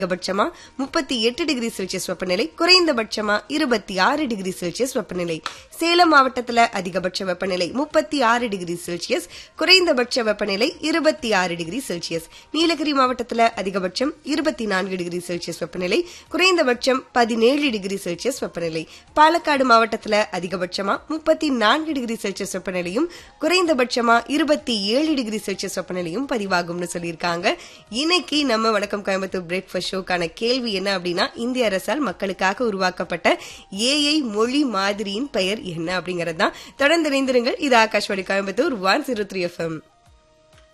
அதிகபட்சமா முப்பத்தி எட்டு டிகிரி செல்சியஸ் வெப்பநிலை குறைந்தபட்சமா இருபத்தி ஆறு டிகிரி செல்சியஸ் வெப்பநிலை சேலம் மாவட்டத்துல அதிகபட்ச வெப்பநிலை முப்பத்தி ஆறு டிகிரி செல்சியஸ் குறைந்தபட்ச வெப்பநிலை இருபத்தி ஆறு டிகிரி செல்சியஸ் நீலகிரி மாவட்டத்துல அதிகபட்சம் இருபத்தி நான்கு டிகிரி செல்சியஸ் வெப்பநிலை குறைந்தபட்சம் பதினேழு டிகிரி செல்சியஸ் வெப்பநிலை பாலக்காடு மாவட்டத்துல அதிகபட்சமா முப்பத்தி நான்கு டிகிரி செல்சியஸ் வெப்பநிலையும் குறைந்தபட்சமா இருபத்தி ஏழு டிகிரி செல்சியஸ் வெப்பநிலையும் பதிவாகும்னு சொல்லியிருக்காங்க இன்னைக்கு நம்ம வணக்கம் கோயம்புத்தூர் பிரேக்ஃபாஸ்ட் ஷோக்கான கேள்வி என்ன அப்படின்னா இந்திய அரசால் மக்களுக்காக உருவாக்கப்பட்ட ஏஐ மொழி மாதிரியின் பெயர் என்ன அப்படிங்கறது தான் தொடர்ந்து இணைந்திருங்கள் இது Akashvani Coimbatore one zero three FM